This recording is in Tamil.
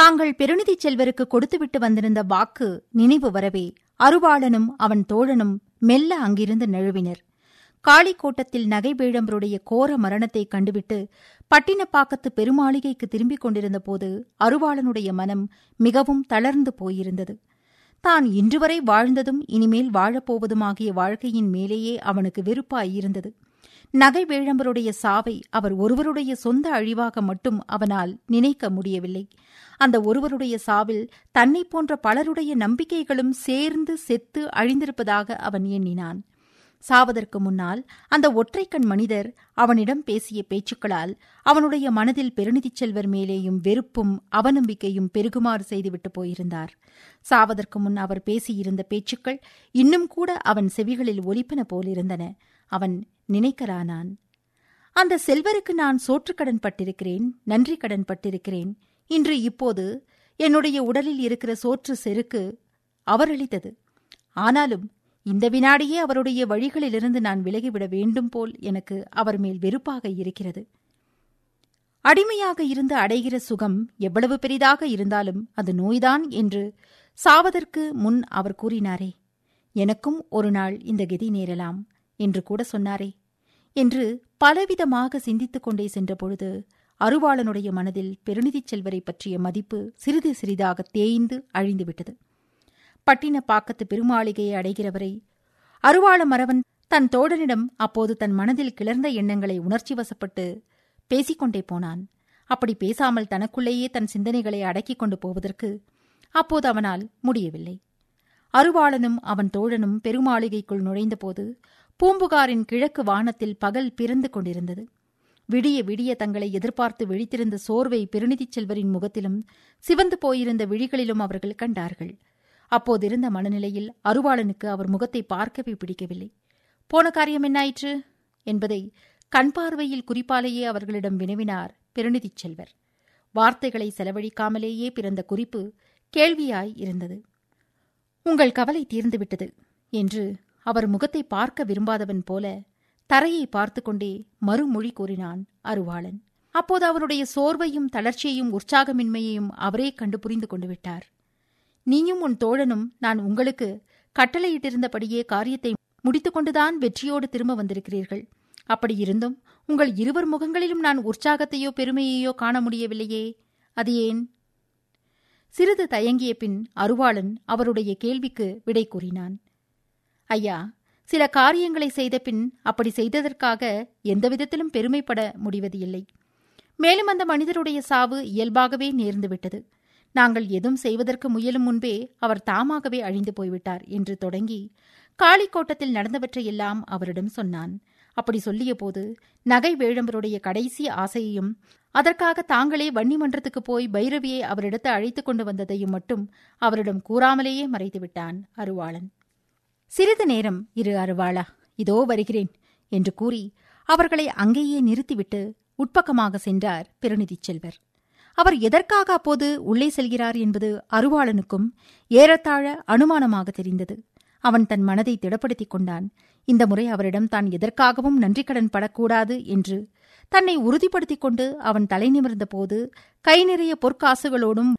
தாங்கள் பெருநிதிச் செல்வருக்கு கொடுத்துவிட்டு வந்திருந்த வாக்கு நினைவு வரவே அருவாளனும் அவன் தோழனும் மெல்ல அங்கிருந்து நழுவினர் காளிக்கோட்டத்தில் நகைவேழம்பருடைய கோர மரணத்தை கண்டுவிட்டு பட்டினப்பாக்கத்து பெருமாளிகைக்கு திரும்பிக் கொண்டிருந்த போது அருவாளனுடைய மனம் மிகவும் தளர்ந்து போயிருந்தது தான் இன்றுவரை வாழ்ந்ததும் இனிமேல் வாழப்போவதுமாகிய வாழ்க்கையின் மேலேயே அவனுக்கு வெறுப்பாயிருந்தது நகை வேழம்பருடைய சாவை அவர் ஒருவருடைய சொந்த அழிவாக மட்டும் அவனால் நினைக்க முடியவில்லை அந்த ஒருவருடைய சாவில் தன்னை போன்ற பலருடைய நம்பிக்கைகளும் சேர்ந்து செத்து அழிந்திருப்பதாக அவன் எண்ணினான் சாவதற்கு முன்னால் அந்த ஒற்றைக்கண் மனிதர் அவனிடம் பேசிய பேச்சுக்களால் அவனுடைய மனதில் பெருநிதிச் செல்வர் மேலேயும் வெறுப்பும் அவநம்பிக்கையும் பெருகுமாறு செய்துவிட்டு போயிருந்தார் சாவதற்கு முன் அவர் பேசியிருந்த பேச்சுக்கள் இன்னும் கூட அவன் செவிகளில் ஒலிப்பன போலிருந்தன அவன் நினைக்கலானான் அந்த செல்வருக்கு நான் சோற்றுக்கடன் பட்டிருக்கிறேன் நன்றி கடன் பட்டிருக்கிறேன் இன்று இப்போது என்னுடைய உடலில் இருக்கிற சோற்று செருக்கு அவர் அளித்தது ஆனாலும் இந்த வினாடியே அவருடைய வழிகளிலிருந்து நான் விலகிவிட வேண்டும் போல் எனக்கு அவர் மேல் வெறுப்பாக இருக்கிறது அடிமையாக இருந்து அடைகிற சுகம் எவ்வளவு பெரிதாக இருந்தாலும் அது நோய்தான் என்று சாவதற்கு முன் அவர் கூறினாரே எனக்கும் ஒரு நாள் இந்த கதி நேரலாம் என்று கூட சொன்னாரே என்று பலவிதமாக சிந்தித்துக் கொண்டே சென்றபொழுது அருவாளனுடைய மனதில் பெருநிதிச் செல்வரை பற்றிய மதிப்பு சிறிது சிறிதாக தேய்ந்து அழிந்துவிட்டது பட்டின பாக்கத்து பெருமாளிகையை அடைகிறவரை அருவாள மரவன் தன் தோழனிடம் அப்போது தன் மனதில் கிளர்ந்த எண்ணங்களை உணர்ச்சி வசப்பட்டு பேசிக்கொண்டே போனான் அப்படி பேசாமல் தனக்குள்ளேயே தன் சிந்தனைகளை அடக்கிக் கொண்டு போவதற்கு அப்போது அவனால் முடியவில்லை அருவாளனும் அவன் தோழனும் பெருமாளிகைக்குள் நுழைந்தபோது பூம்புகாரின் கிழக்கு வானத்தில் பகல் பிறந்து கொண்டிருந்தது விடிய விடிய தங்களை எதிர்பார்த்து விழித்திருந்த சோர்வை பெருநிதிச் செல்வரின் முகத்திலும் சிவந்து போயிருந்த விழிகளிலும் அவர்கள் கண்டார்கள் அப்போதிருந்த மனநிலையில் அருவாளனுக்கு அவர் முகத்தை பார்க்கவே பிடிக்கவில்லை போன காரியம் என்னாயிற்று என்பதை கண் பார்வையில் குறிப்பாலேயே அவர்களிடம் வினவினார் பெருநிதிச் செல்வர் வார்த்தைகளை செலவழிக்காமலேயே பிறந்த குறிப்பு கேள்வியாய் இருந்தது உங்கள் கவலை தீர்ந்துவிட்டது என்று அவர் முகத்தை பார்க்க விரும்பாதவன் போல தரையை பார்த்து கொண்டே மறுமொழி கூறினான் அருவாளன் அப்போது அவருடைய சோர்வையும் தளர்ச்சியையும் உற்சாகமின்மையையும் அவரே கண்டு புரிந்து கொண்டு விட்டார் நீயும் உன் தோழனும் நான் உங்களுக்கு கட்டளையிட்டிருந்தபடியே காரியத்தை முடித்துக்கொண்டுதான் வெற்றியோடு திரும்ப வந்திருக்கிறீர்கள் அப்படியிருந்தும் உங்கள் இருவர் முகங்களிலும் நான் உற்சாகத்தையோ பெருமையையோ காண முடியவில்லையே அது ஏன் சிறிது தயங்கிய பின் அருவாளன் அவருடைய கேள்விக்கு விடை கூறினான் ஐயா சில காரியங்களை செய்த பின் அப்படி செய்ததற்காக எந்த விதத்திலும் பெருமைப்பட முடிவது இல்லை மேலும் அந்த மனிதருடைய சாவு இயல்பாகவே நேர்ந்துவிட்டது நாங்கள் எதுவும் செய்வதற்கு முயலும் முன்பே அவர் தாமாகவே அழிந்து போய்விட்டார் என்று தொடங்கி காளிக்கோட்டத்தில் நடந்தவற்றையெல்லாம் அவரிடம் சொன்னான் அப்படி சொல்லியபோது நகை வேழம்பருடைய கடைசி ஆசையையும் அதற்காக தாங்களே வன்னிமன்றத்துக்கு போய் பைரவியை அவரிடத்து அழைத்துக் கொண்டு வந்ததையும் மட்டும் அவரிடம் கூறாமலேயே மறைத்துவிட்டான் அருவாளன் சிறிது நேரம் இரு அருவாளா இதோ வருகிறேன் என்று கூறி அவர்களை அங்கேயே நிறுத்திவிட்டு உட்பக்கமாக சென்றார் பெருநிதிச் செல்வர் அவர் எதற்காக அப்போது உள்ளே செல்கிறார் என்பது அருவாளனுக்கும் ஏறத்தாழ அனுமானமாக தெரிந்தது அவன் தன் மனதை திடப்படுத்திக் கொண்டான் இந்த முறை அவரிடம் தான் எதற்காகவும் நன்றிக்கடன் படக்கூடாது என்று தன்னை உறுதிப்படுத்திக் கொண்டு அவன் தலை நிமிர்ந்த போது கை நிறைய பொற்காசுகளோடும்